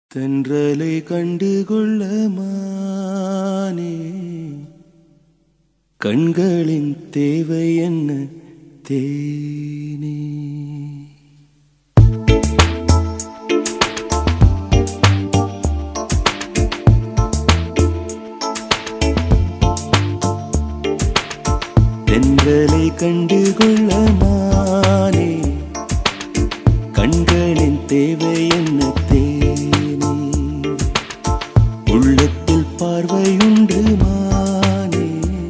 தென்றலை கண்டுகொள்ள மானே கண்களின் தேவை என்ன தேனே தென்றலை கண்டுகொள்ள மானே கண்களின் தேவை என்ன தேனே உள்ளத்தில் பார்வையுண்டு மானே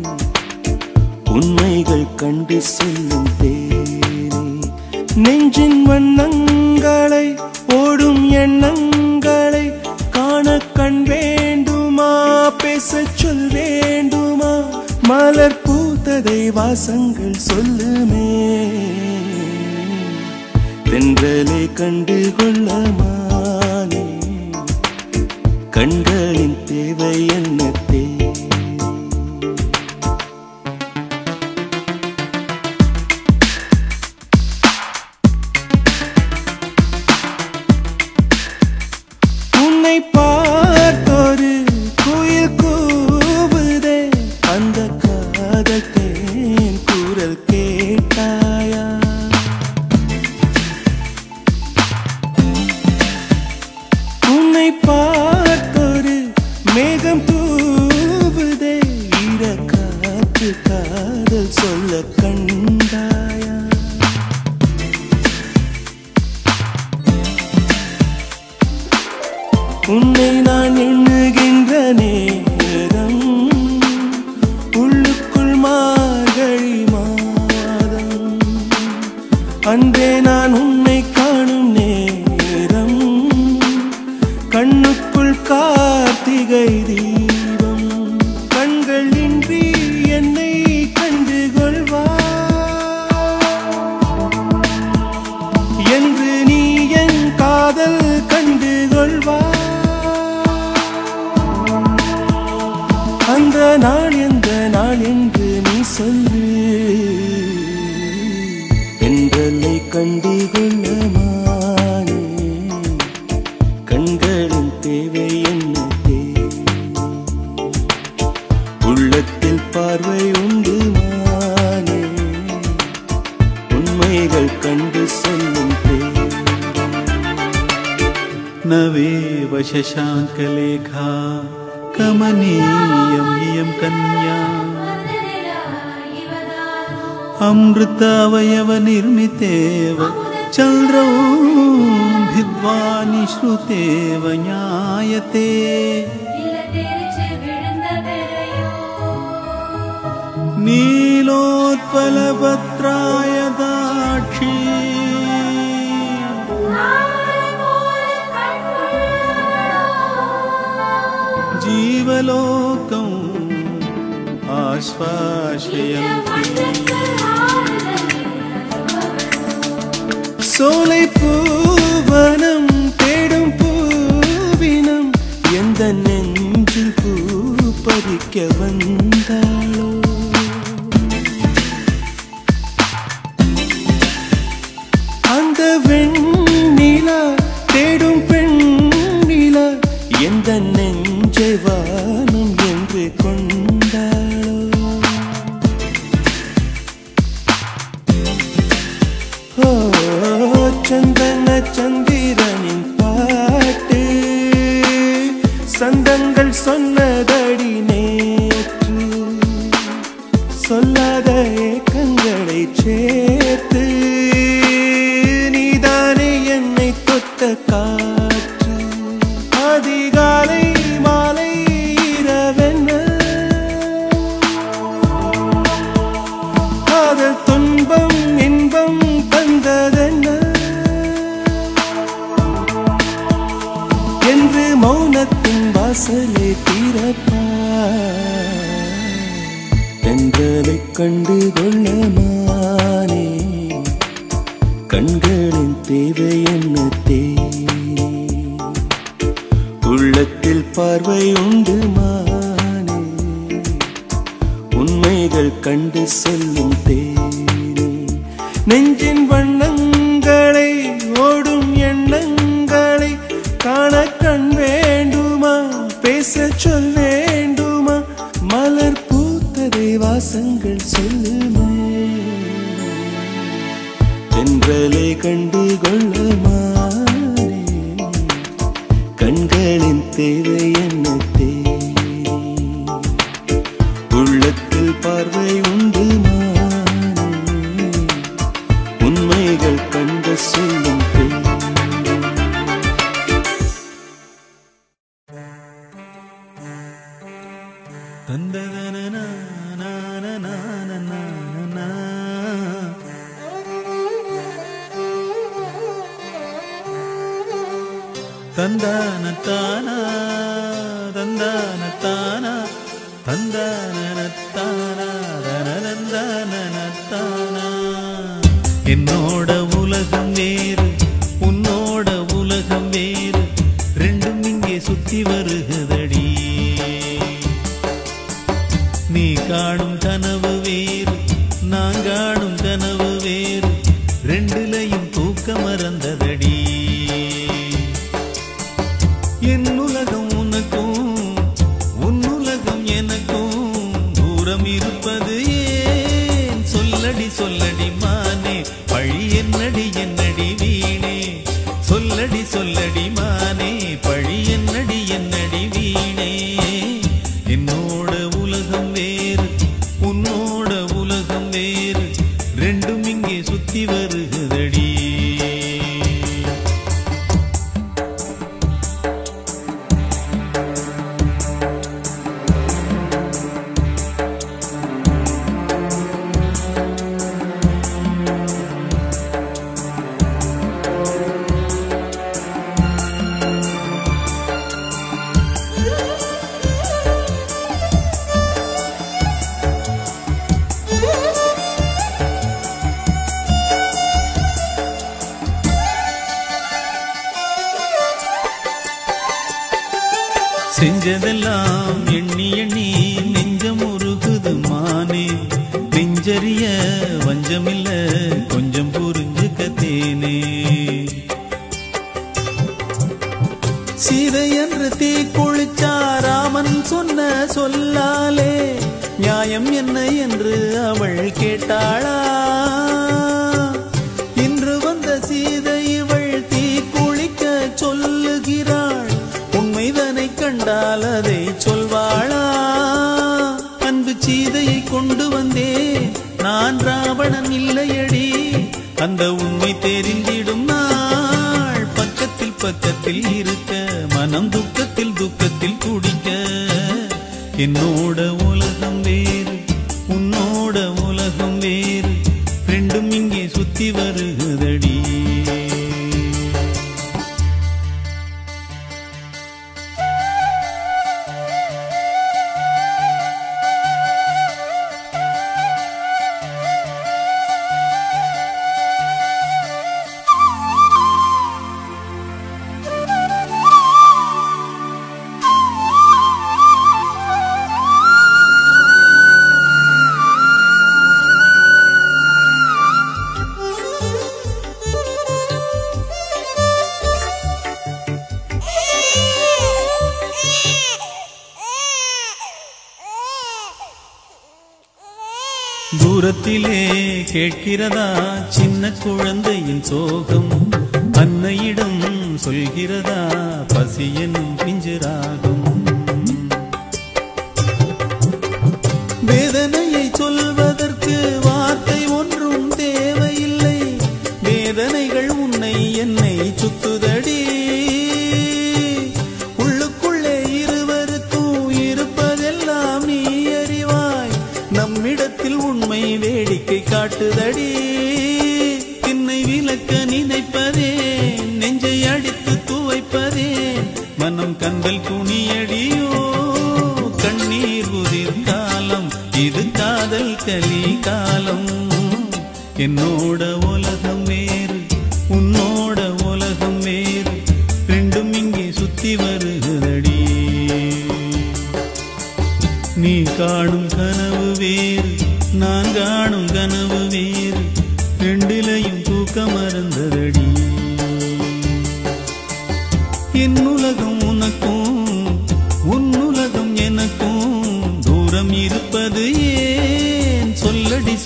உண்மைகள் கண்டு செல்லும் தேனே நெஞ்சின் வண்ணங்களை ஓடும் எண்ணங்களை காண கண் வேண்டுமா பேசச் சொல் வேண்டுமா மலர் பூத்ததை வாசங்கள் சொல்லுமே தென்றலை கண்டு கொள்ளமானே கண்களின் தேவை என்ன தேவை உன்னை பார்த்தொரு குயில் கூவுதே அந்த காதல் தேன் குரல் கேட்டாயா உன்னை பார்த்தொரு மேகம் தூவுதே ஈர காற்று காதல் சொல்ல கண்டாயா உன்னை நான் எண்ணுகின்ற நேரம் உள்ளுக்குள் மார்கழி மாதம் அன்றே நான் உன்னை காணும் நேரம் கண்ணுக்குள் கார்த்திகை தீபம் கண்கள் இன்றி என்னை கண்டு என்று நீ என் காதல் கண்டு கொள்வாய் அந்த நாள் எந்த நாள் என்று நீ சொல்லு என்றலை கண்டு கொள்ளமானே கண்களின் தேவை என்ன தேவை உள்ளத்தில் பார்வை உண்டு மானே உண்மைகள் கண்டு சொல்லும் தேவை नवेव शशाङ्कलेखा कमनीयम् इयं कन्या अमृतावयवनिर्मितेव चन्द्रौ भिद्वा निश्रुतेव ज्ञायते नीलोत्पलपत्राय दाक्षी जीवलोकम् आश्वासयन्ति சோலை பூவனம் தேடும் பூவினம் எந்த நெஞ்சில் பூ பறிக்க வந்தாளோ அந்த வெண்ணிலா தேடும் பெண்ணிலா எந்த நெஞ்சை வானம் என்று கொண்டாளோ ஓ சந்தன சந்திரனின் பாட்டு சந்தங்கள் சொன்னதடி நேற்று சொல்லாத ஏக்கங்களை சேர்த்து நீதானே என்னை தொட்ட காற்று அதிகாலை மாலை இரவென்ன காதல் துன்பம் இன்பம் தந்ததென்ன என்று மௌனத்தின் வாசலை தீரப்பா தென்றலை கண்டு கொள்ளமானே கண்களின் தேவை என்ன தேனே உள்ளத்தில் பார்வை உண்டு மானே உண்மைகள் கண்டு சொல்லும் தேனே நெஞ்சின் வண்ணங்களை ஓடும் எண்ணங்களை காண கண் ரகசியங்கள் சொல்லுமே தென்றலை கண்டு கொள்ளமானே கண்களின் தேவை என்ன தேடி உள்ளத்தில் பார்வை உண்டு மானே உண்மைகள் கண்ட சொல்லும் பேர் தந்தான தானா தந்தான தானா தந்தான தானா தனதந்தான தானா என்னோட உலகம் வேறு உன்னோட உலகம் வேறு ரெண்டும் இங்கே சுத்தி வருகுதடி நீ காணும் கனவு வேறு நான் காணும் கனவு வேறு ரெண்டுலையும் தூக்க மறந்ததடி என் உலகம் உனக்கும் உன் உலகம் எனக்கும் தூரம் இருப்பது ஏன் சொல்லடி சொல்லடி மானே பழி என்னடி என்னடி வீணே சொல்லடி சொல்லடி மானே பழி என்னடி என்னடி வீணே என்னோட உலகம் வேறு உன்னோட உலகம் வேறு ரெண்டும் இங்கே சுத்தி வருகுதடி செஞ்சதெல்லாம் எண்ணி எண்ணி நெஞ்சம் உருகுது மானே நெஞ்சறிய வஞ்சமில்ல கொஞ்சம் புரிஞ்சுக்க தேனே சீதை என்று தீ குளிச்சா ராமன் சொன்ன சொல்லாலே நியாயம் என்ன என்று அவள் கேட்டாளா இன்று வந்த சீதை இவள் தீ குளிக்க சொல்லுகிறாள் உண்மைதனை கண்டால் அதை சொல்வாளா அன்பு சீதையை கொண்டு வந்தேன் நான் ராவணன் இல்லையடி அந்த உண்மை தெரிந்திடும் நாள் பக்கத்தில் பக்கத்தில் இருக்க மனம் துக்கத்தில் துக்கத்தில் குடிக்க என்னோட உலகம் வேறு உன்னோட உலகம் வேறு ரெண்டும் இங்கே சுத்தி வருகுதடி தூரத்திலே கேட்கிறதா சின்ன குழந்தையின் சோகம் அன்னையிடம் சொல்கிறதா பசி எனும் பிஞ்சிராகும் வேதனையை சொல்வதற்கு வார்த்தை ஒன்றும் தேவையில்லை வேதனைகள் உன்னை என்னை சுத்துதடி உள்ளுக்குள்ளே இருவருக்கும் இருப்பதெல்லாம் நீ அறிவாய் நம்மிடத்தில் உண்மை வேடிக்கை காட்டுதடி என்னை விளக்க நினைப்பதே நெஞ்சை அடித்து துவைப்பதே மனம் கந்தல் துணியடியோ கண்ணீர் உதிர் காலம் இது காதல் கலி காலம் என்னோட உலகம் வேறு உன்னோட உலகம் வேறு ரெண்டும் இங்கே சுத்தி வருகுதடி நீ காணும் கனவு வேறு நான் காணும் கனவு வேறு ரெண்டிலையும் தூக்க மறந்ததடி என் உலகம் உனக்கும் உன் உலகம் எனக்கும் தூரம் இருப்பது ஏன்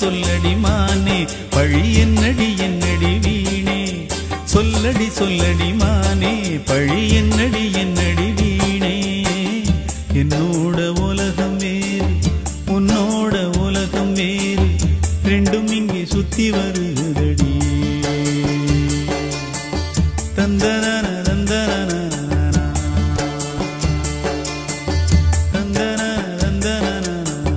சொல்லடி மானே பழி என்னடி என்னடி வீணே சொல்லடி சொல்லடி மானே பழி என்னடி என்னடி வீணே என்னோட உலகம் வேறு உன்னோட உலகம் வேறு ரெண்டும் இங்கே சுத்தி வருதடி தந்தன தந்தன தந்தன தந்தன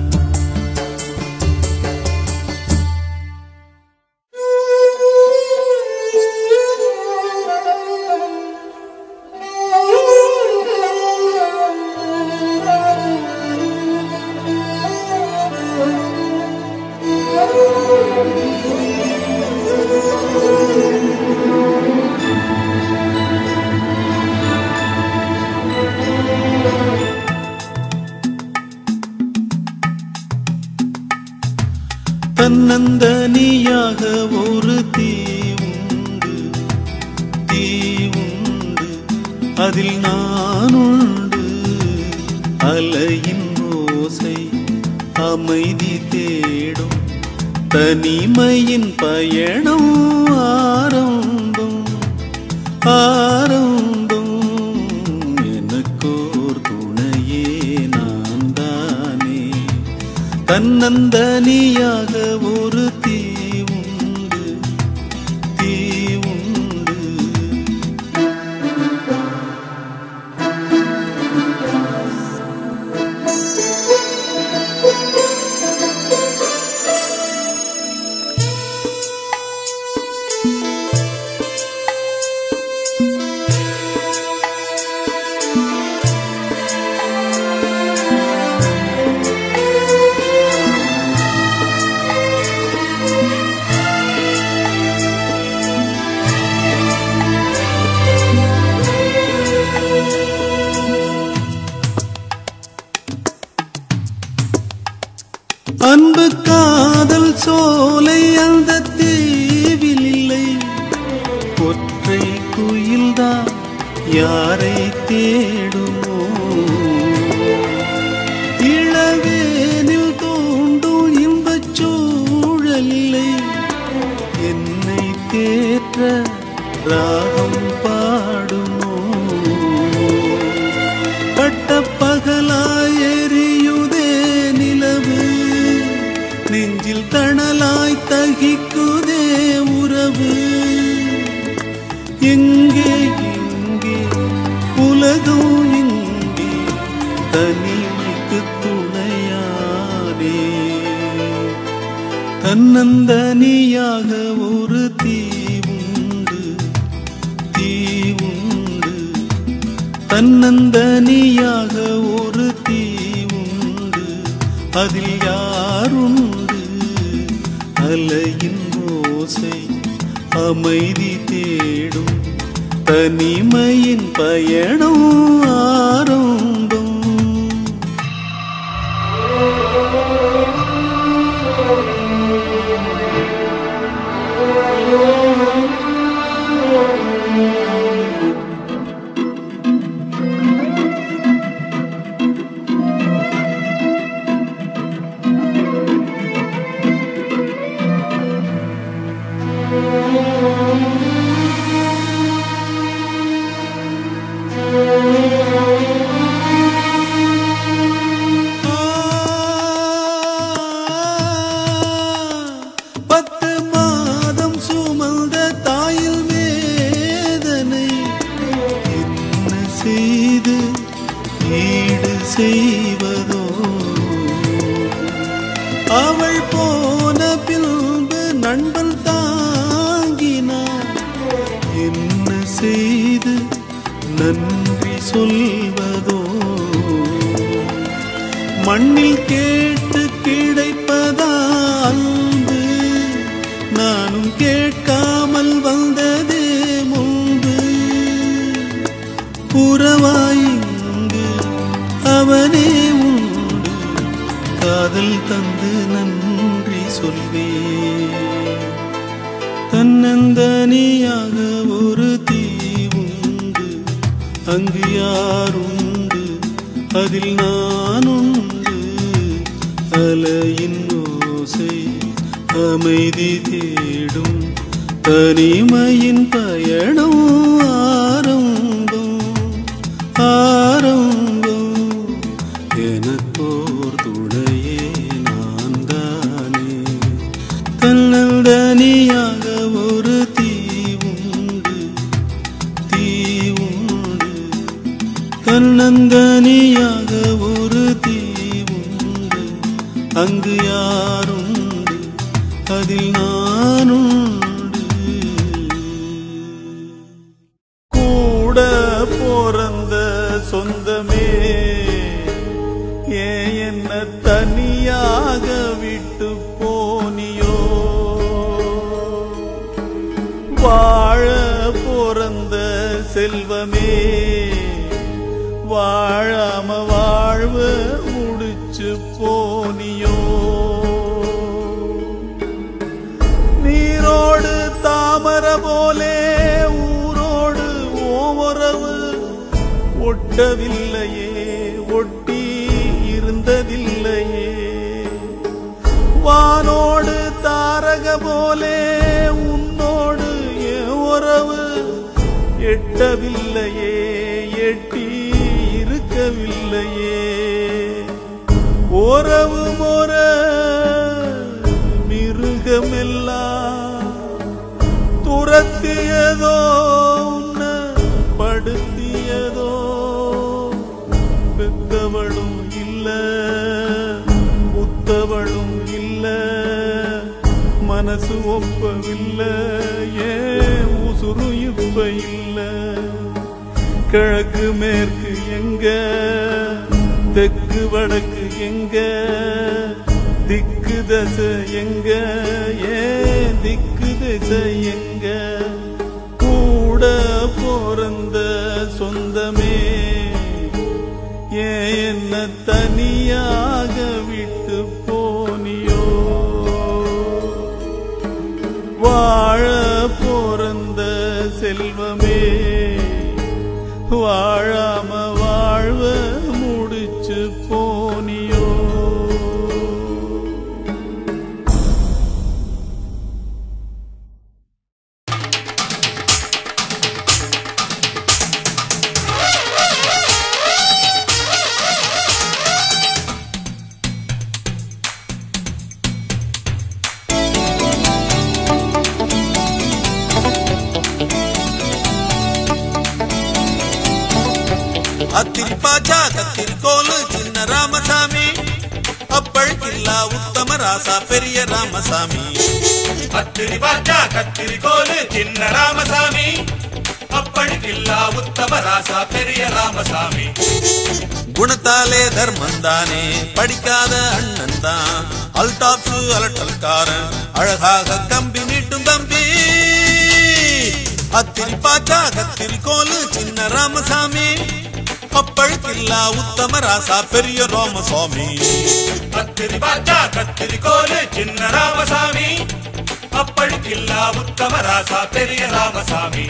தன்னந்தனியாக ஒரு தீ உண்டு தீ உண்டு அதில் நான் உண்டு அலையின் ஓசை அமைதி தேடும் தனிமையின் பயணம் ஆரம்பம் ஆரம்பம் எனக்கோர் துணையே நான் தானே தன்னந்தனியாக ஒரு தீ உண்டு தீ உண்டு அன்பு காதல் சோலை அந்த தீவில் இல்லை ஒற்றை குயில்தான் யாரை தேடுமோ இளவேனில் தோண்டும் இன்பச் சூழலில்லை என்னை தேற்ற ராகம் பாடுமோ பட்ட பகலாய் எரியுதே நிலவு நெஞ்சில் தணலாய் தகிக்குதே உறவு எங்கே எங்கே உலகம் எங்கே தனிமைக்கு துணையானே தன்னந்தனியாக ஒரு தீ உண்டு தீ உண்டு தன்னந்தனியாக ஒரு தீ உண்டு அதில் யாருண்டு அலையின் ஓசை அமைதி தேடும் தனிமையின் பயணம் ஆரம்பம் பத்து மாதம் சுமந்த தாயில் வேதனை என்ன செய்து ஈடு செய்வதோ அவள் போன பின்பு நண்பன் தாங்கினார் என்ன செய்து நன்றி சொல்வதோ மண்ணில் கேட்டு கிடைப்பதா அன்பு நானும் கேட்காமல் வந்ததே முன்பு புறவாயிங்கு அவனே உண்டு காதல் தந்து நன்றி சொல்வே தன்னந்தனியாக ஒரு தீ உண்டு அங்கு யாருண்டு அதில் நான் உண்டு அலையின் ஓசை அமைதி தேடும் தனிமையின் பயணம் ஆரம்பம் ஆரம்பம் எனக்கோர் துணையே நான் தானே தன்னந்தனியாக ஒரு தீ உண்டு தீ உண்டு தன்னந்தனியாக ஒரு தீ உண்டு அங்கு யாருண்டு அதில் நானுண்டு கூட பிறந்த சொந்தமே ஏன் என்ன தனியாக விட்டு போனியோ வாழ பிறந்த செல்வமே வாழாம வாழ்வு முடிச்சு போனியோ நீரோடு தாமர போலே ஊரோடு ஓமரவு ஒட்டவில்லையே ஒட்டி இருந்ததில்லையே வானோடு தாரக போலே உன்னோடு என் உறவு எட்டவில்லையே எட்டி இருக்கவில்லையே உறவு முற மிருகமெல்லாம் துரத்தியதோ உன்னை படுத்தியதோ பெத்தவளும் இல்ல புத்தவளும் இல்ல மனசு ஒப்பவில்ல ஏன் உசுறு இப்ப இல்ல கிழக்கு மேற்கு எங்க தெற்கு வடக்கு எங்க திக்கு தசை எங்க ஏன் திக்கு தசை எங்க கூட பிறந்த சொந்தமே ஏன் என்ன தனியாக விட்டு போனியோ வாழ பிறந்த செல்வமே வாழாம வாழ்வ முடிச்சு போனியோ அத்திரி பாஜா கத்திரி கோலு சின்ன ராமசாமி அப்பழுக்கில்லா உத்தம ராசா பெரிய ராமசாமி கத்திரி பாஜா கத்திரி கோலு சின்ன ராமசாமி அப்பழுக்கில்லா உத்தம ராசா பெரிய ராமசாமி குணத்தாலே தர்மந்தானே படிக்காத அண்ணன் தான் அல்டாப்ஸு அலட்டல்காரன் அழகாக கம்பி நீட்டும் தம்பி அத்திரி பாஜா கத்திரி கோலு சின்ன ராமசாமி அப்பழுக்கில்லா உத்தம ராசா பெரிய ராமசாமி கத்திரி பாஜா கத்திரி கோலு சின்ன ராமசாமி அப்பழுக்கில்லா உத்தம ராசா பெரிய ராமசாமி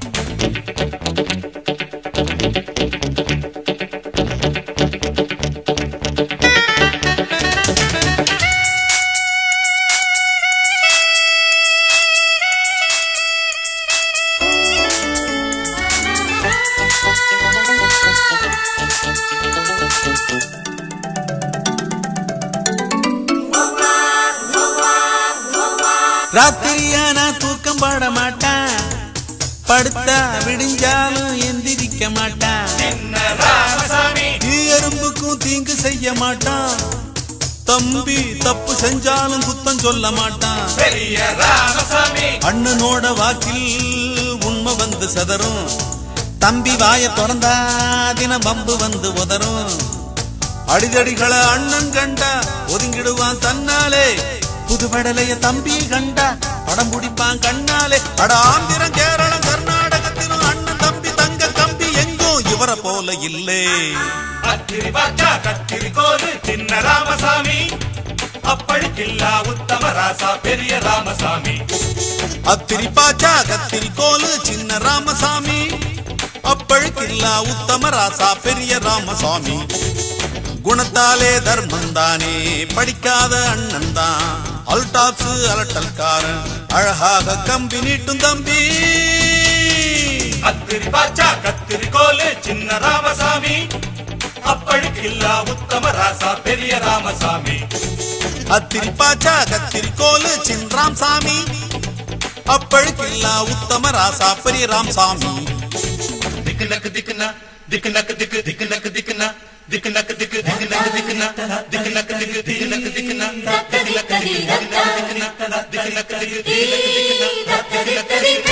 ராத்திரியானா தூக்கம் பாட மாட்டான் படுத்தா விடிஞ்சாலும் எந்திரிக்க மாட்டான் சின்ன ராமசாமி தீ எறும்புக்கும் தீங்கு செய்ய மாட்டான் தம்பி தப்பு செஞ்சாலும் குத்தம் சொல்ல மாட்டான் பெரிய ராமசாமி அண்ணனோட வாக்கில் உண்மை வந்து சதறும் தம்பி வாய திறந்தா தினம் வம்பு வந்து உதறும் அடிதடிகளை அண்ணன் கண்டா ஒதுங்கிடுவான் தன்னாலே புதுவடலைய தம்பி கண்டா படம் பிடிப்பான் கண்ணாலே அட ஆந்திரம் கேரளம் கர்நாடகத்திலும் அண்ணன் தம்பி தங்க கம்பி எங்கும் இவரை போல இல்லே கத்திரி பாஜா கத்திரி கோலு சின்ன ராமசாமி அப்பழுக்கில்லா உத்தம ராசா பெரிய ராமசாமி அத்திரி பாச்சா கத்திரி கோலு சின்ன ராமசாமி அப்பழுக்கில்லா உத்தம ராசா பெரிய ராமசாமி குணத்தாலே தர்மம் தானே படிக்காத அண்ணன் தான் அல்டாப்ஸ் அலட்டல்காரன் அழகாக கம்பி நீட்டும் தம்பி அத்திரி பாச்சா கத்திரி கோலு சின்ன ராமசாமி அப்பழுக்கில்லா உத்தம ராசா பெரிய ராமசாமி அத்திரி பாச்சா கத்திரி கோலு சின்ராம் சாமி அப்பழுக்கில்லா உத்தம ராசா பெரிய ராம்சாமி திக்கு நக்கு திக்குனா திக்கு நக்கு திக்கு திக்கு நக்கு திக்குனா திக்கு நக்கு திக்கு திக்கு நக்கு திக்குனா திக்கு நக்கு திக்கு திக்கு நக்கு திக்குனா திக்கு நக்கு திக்கு திக்கு நக்கு திக்குனா திக்கு நக்கு திக்கு திக்கு நக்கு திக்குனா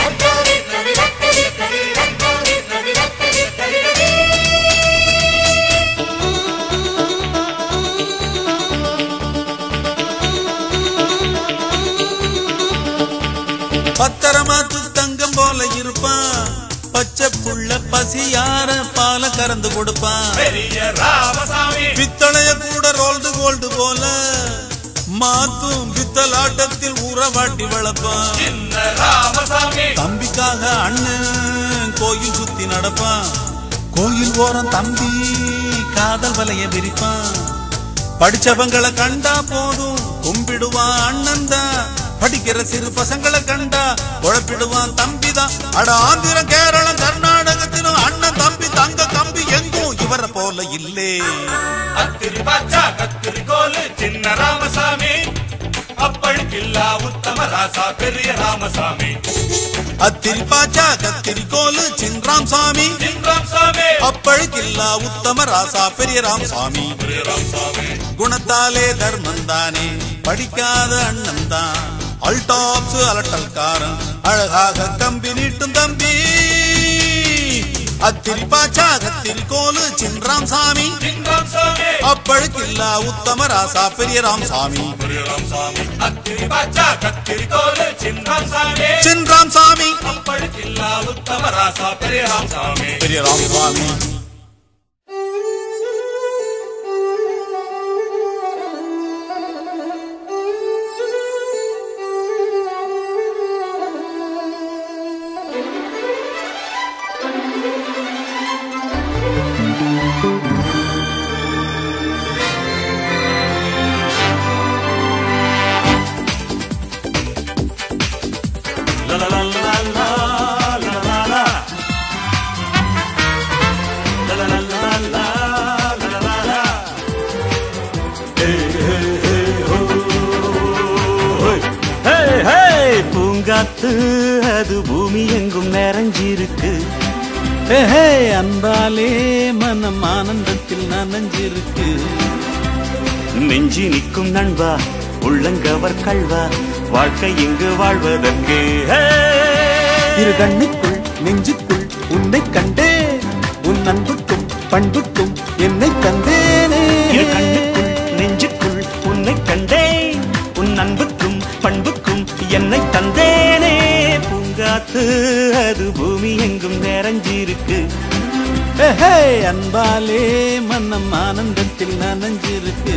பத்தரமாத்து தங்கம் போல இருப்பான் பச்சை புள்ள பசியார பால கறந்து கொடுப்பான் பெரிய ராமசாமி பித்தளைய கூட ரோல்டு கோல்டு போல மாத்தும் பித்தலாட்டத்தில் ஊறவாட்டி வளர்ப்பான் சின்ன ராமசாமி தம்பிக்காக அண்ணன் கோயில் சுத்தி நடப்பான் கோயில் ஓரம் தம்பி காதல் வலைய விரிப்பான் படிச்சவங்களை கண்டா போதும் கும்பிடுவான் அண்ணன் தான் படிக்கிற சிறு பசங்களை கண்டா குழப்பிடுவான் தம்பி தான் அட ஆந்திரம் கேரளம் கர்நாடகத்திலும் அண்ணன் தம்பி தங்க கம்பி எங்கும் இவரை போல இல்லே அத்திரி பாச்சா கத்திரி கோலு சின்ன ராமசாமி அப்பழுக்கில்லா உத்தம ராசா பெரிய ராமசாமி அத்திரி பாச்சா கத்திரி கோலு சின்ராம் சாமி சின்ராம் சாமி அப்பழுக்கில்லா உத்தம ராசா பெரிய ராமசாமி பெரிய ராமசாமி குணத்தாலே தர்மம் தானே படிக்காத அண்ணன் தான் அல்டாப்ஸ் அலட்டல்காரன் அழகாக கம்பி நீட்டும் தம்பி அத்திரி பாச்சா கத்திரி கோலு சின்ராம் சாமி சின்ராம் சாமி அப்பழுக்கில்லா உத்தம ராசா பெரிய ராமசாமி பெரிய ராமசாமி அத்திரி பாச்சா கத்திரி கோலு சின்ராம் சாமி சின்ராம் சாமி அப்பழுக்கில்லா உத்தம ராசா பெரிய ராமசாமி பெரிய Ramasamy La la la la la la la la. La la la la la la la la. ஹே, ஹே, பூங்காத்து அது பூமி எங்கும் நிறைஞ்சிருக்கு ஹே, ஹே, அன்பாலே மனம் ஆனந்தத்தில் நனைஞ்சிருக்கு நெஞ்சி நிற்கும் நண்பா உள்ளங்கவர் கல்வா வாழ்க்கை இங்கு வாழ்வதற்கு ஹே. இரு கண்ணுக்குள் நெஞ்சுக்குள் உன்னை கண்டே உன் அன்புக்கும் பண்புக்கும் என்னை தந்தேனே இரு கண்ணுக்குள் நெஞ்சுக்குள் உன்னை கண்டேன் உன் அன்புக்கும் பண்புக்கும் என்னை தந்தேனே பூங்காத்து அது பூமி எங்கும் நிறைஞ்சிருக்கு ஹே, ஹே, அன்பாலே மனம் ஆனந்தத்தில் நனைஞ்சிருக்கு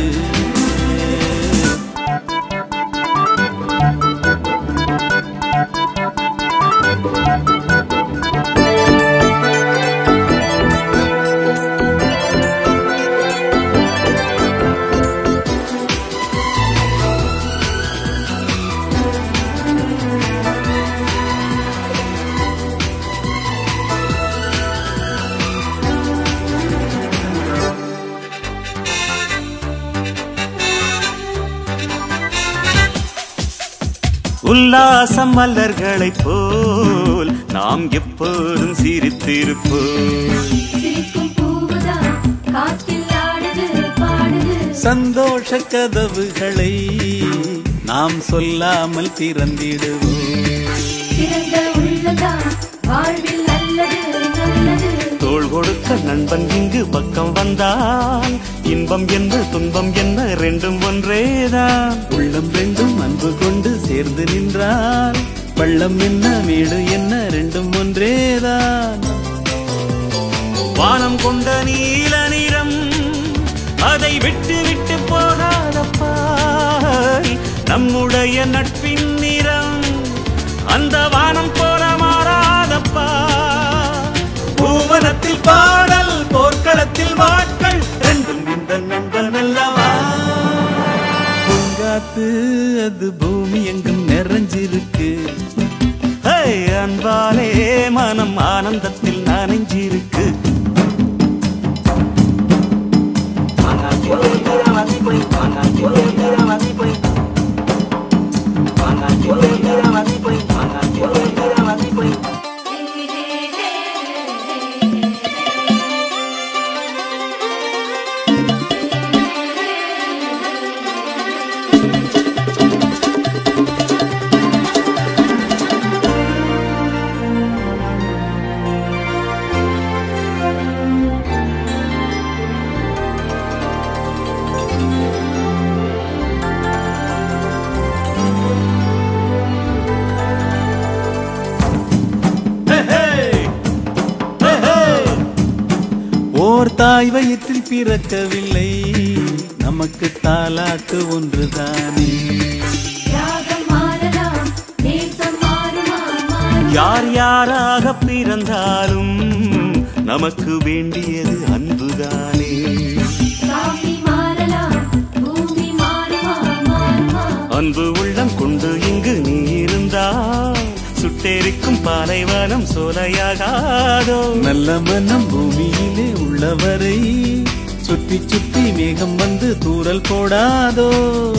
உல்லாசம் மலர்களைப் போல் நாம் எப்போதும் சிரித்திருப்போம் சிரிக்கும் பூவுதான் காற்றில் ஆடுது பாடுது சந்தோஷ கதவுகளை நாம் சொல்லாமல் திறந்திடுவோம் திறந்த உள்ளதான் வாழ்வில் நல்லது நல்லது தோள் கொடுக்க நண்பன் இங்கு பக்கம் வந்தான் இன்பம் என்ன துன்பம் என்ன ரெண்டும் ஒன்றேதான் உள்ளம் ரெண்டும் அன்பு கொண்டு சேர்ந்து நின்றான் பள்ளம் என்ன வீடு என்ன ரெண்டும் ஒன்றேதான் வானம் கொண்ட நீல நிறம் அதை விட்டு விட்டு போகாதப்பா நம்முடைய நட்பின் நிறம் அந்த வானம் போல மாறாதப்பா பூவனத்தில் பாடல் போர்க்களத்தில் வாட்கள் ரெண்டும் இந்த நண்பன் பூங்காத்து அது பூமி எங்கும் நிறைஞ்சிருக்கு ஹே, அன்பாலே மனம் ஆனந்தத்தில் நனைஞ்சிருக்கு ஹே, ஹே. ஹே, ஹே. ஓர் தாய் வயிற்றில் பிறக்கவில்லை நமக்கு தாலாட்டு ஒன்றுதானே ராகம் மாறலாம் தேசம் மாறுமா மாறுமா யார் யாராக பிறந்தாலும் நமக்கு வேண்டியது அன்புதானே சாமி மாறலாம் பூமி மாறுமா மாறுமா அன்பு உள்ளம் கொண்டு இங்கு நீ இருந்தால் சுட்டெரிக்கும் பாலைவனம் சோலையாகாதோ நல்ல மனம் பூமியிலே உள்ளவரை சுற்றி சுற்றி மேகம் வந்து தூறல் போடாதோ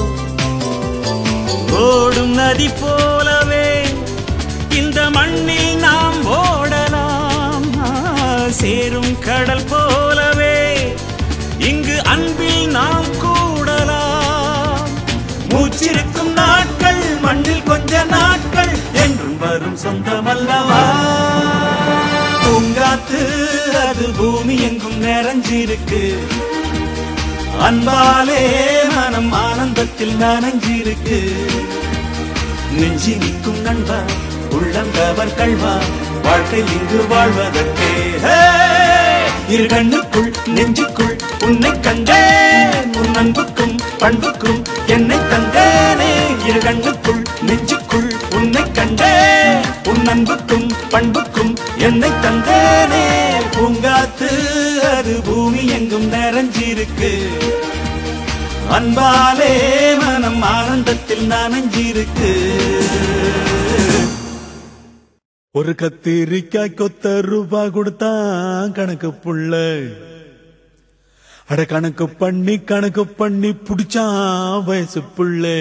ஓடும் நதி போலவே இந்த மண்ணில் நாம் ஓடலாம் ஆ, சேரும் கடல் போலவே இங்கு அன்பில் நாம் கூடலாம் மூச்சிருக்கும் நாட்கள் மண்ணில் கொஞ்ச நாட்கள் என்றும் வரும் சொந்தமல்லவா பூங்காத்து அது பூமி எங்கும் நிறைஞ்சிருக்கு அன்பாலே மனம் ஆனந்தத்தில் நனைஞ்சிருக்கு நெஞ்சி நிற்கும் நண்பா உள்ளம் கவர் கல்வா வாழ்க்கை இங்கு வாழ்வதற்கே ஹே! இரு கண்ணுக்குள் நெஞ்சுக்குள் உன்னை கண்டேன் உன் அன்புக்கும் பண்புக்கும் என்னை தந்தேனே இரு கண்ணுக்குள் நெஞ்சுக்குள் உன்னை கண்டேன் உன் அன்புக்கும் பண்புக்கும் என்னை தந்தேனே பூங்காத்து அது பூமி எங்கும் நிறைஞ்சிருக்கு அன்பாலே மனம் ஆனந்தத்தில் நனைஞ்சிருக்கு ஒரு கத்திரிக்காய் கொத்த ரூபா கொடுத்தா கணக்கு புள்ள அட கணக்கு பண்ணி கணக்கு பண்ணி புடிச்சான் வயசு புள்ளை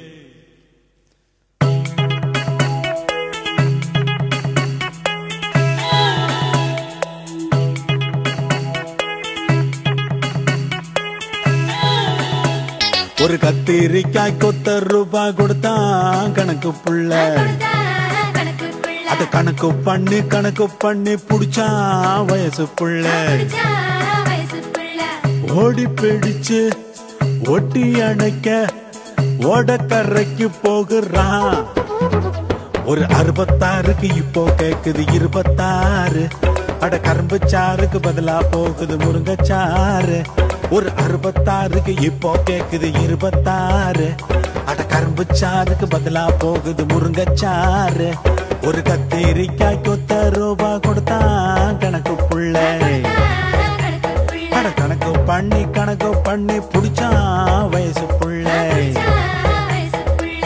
ஒரு கத்திரிக்காய் கொத்த ரூபா கொடுத்தா கணக்கு புள்ள கணக்கு புள்ள அத கணக்கு பண்ணி கணக்கு பண்ணி புடிச்சா வயசு புள்ள புடிச்சா வயசு புள்ள ஓடி பிடிச்சு ஒட்டி அணைக்க ஓடக்கரைக்கு போகிறான் ஒரு அறுபத்தாறுக்கு இப்போ கேக்குது இருபத்தாறு அட கரும்பு சாறுக்கு பதிலா போகுது முருங்கச்சாறு ஒரு அறுபத்தாறுக்கு இப்போ கேக்குது இருபத்தாறு அட கரும்பு சாறுக்கு பதிலா போகுது முருங்கச்சாறு ஒரு கத்திரிக்காய் கொத்த ரூபா கொடுத்தா கணக்கு புள்ள கணக்கு புள்ள அட கணக்கு பண்ணி கணக்கு பண்ணி புடிச்சா வயசு புள்ள புடிச்சா வயசு புள்ள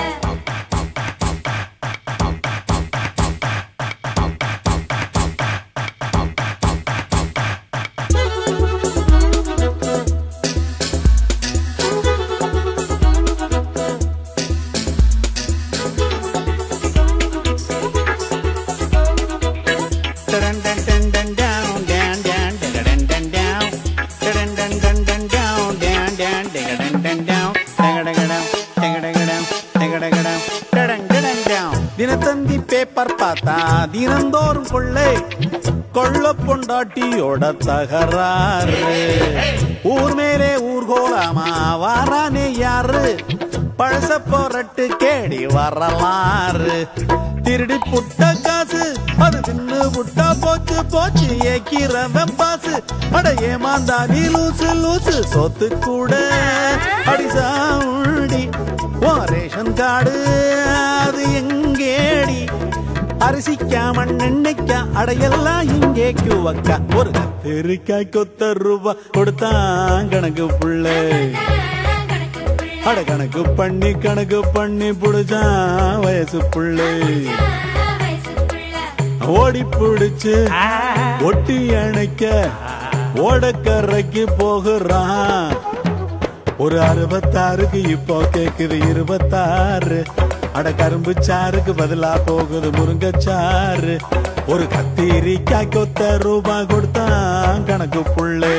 தினத்தந்தி பேப்பர் பார்த்தா தினந்தோறும் கொள்ளை கொள்ள பொண்டாட்டியோட தகராறு ஊர் மேலே ஊர்கோலாமா வாரானே யாரு பழச போரட்டு கேடி வரலாறு திருடி புட்ட காசு அது தின்னு புட்டா போச்சு போச்சு ஏக்கிறவன் பாசு அட ஏமாந்தா நீ லூசு லூசு சொத்து கூட அடிசாண்டி ஓ ரேஷன் கார்டு அது எங்கேடி அரிசிக்கா மண்ணெண்ணைக்கா அடையெல்லாம் இங்கேக்கு வக்கா ஒரு கத்திரிக்காய் கொத்த ரூபா கொடுத்தான் கணக்கு புள்ளை கணக்கு புள்ள அட கணக்கு பண்ணி கணக்கு பண்ணி புடிச்சா வயசு புள்ளை வயசு புள்ள ஓடி பிடிச்சு ஒட்டி அணைக்க ஓடக்கரைக்கு போகிறான் ஒரு அறுபத்தாறுக்கு இப்போ கேக்குது இருபத்தாறு அட கரும்பு சாருக்கு பதிலா போகுது முருங்கச்சாறு ஒரு கத்திரிக்காய் கொத்த ரூபா கொடுத்தான் கணக்கு புள்ளை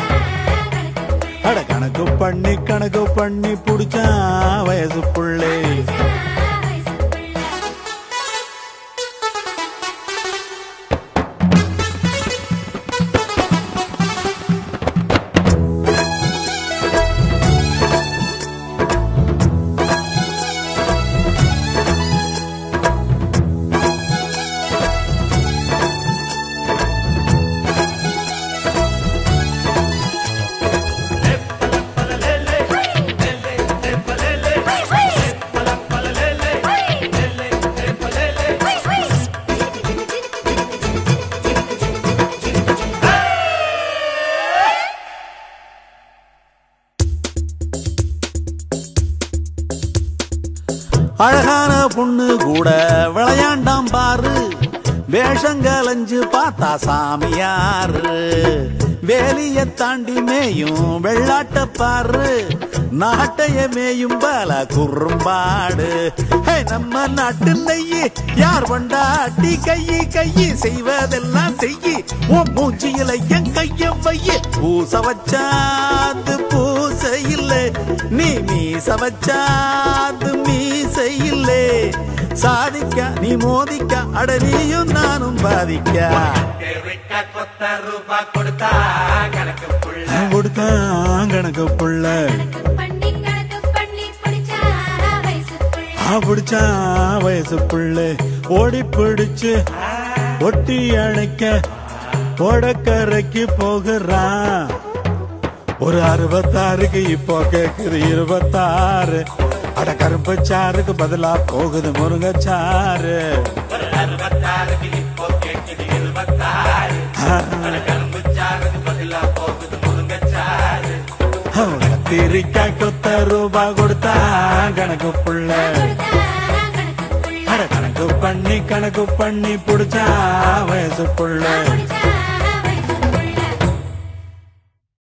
அட கணக்கு பண்ணி கணக்கு பண்ணி புடிச்சான் வயசு புள்ளை வயசு புள்ள அழகான பொண்ணு கூட விளையாண்டாம் பாரு வேஷங்கலஞ்சு பார்த்தா சாமியாரு வேலிய தாண்டி மேயும் வெள்ளாட்ட பாரு நாட்டைய மேயும் பல குறும்பாடு ஹே, நம்ம நாட்டு நெய்யி யார் வண்டாட்டி கையி கையி செய்வதெல்லாம் செய்யி உன் மூஞ்சியில என் கைய வைய பூச வச்சாது பூச இல்லை நீ மீச வச்சாது மீச இல்லை சாதிக்க நீ மோதிக்க அட நீயும் நானும் பாதிக்க கொடுத்தான் கணக்கு புள்ள கணக்கு பண்ணி கணக்கு பண்ணி பிடிச்சா வயசு புள்ள ஆ பிடிச்சா வயசு புள்ள ஓடி பிடிச்சு ஒட்டி அணைக்க ஓடக்கரைக்கு போகிறான் ஒரு அறுபத்தாறுக்கு இப்போ கேக்குது இருபத்தாறு அட கரும்பு சாருக்கு பதிலா போகுது முருங்கச்சாறு கத்திரிக்காய் கொத்த ரூபா கொடுத்தா கணக்கு புள்ள கணக்கு புள்ள அட கணக்கு பண்ணி கணக்கு பண்ணி புடிச்சா வயசு புள்ள பிடிச்சா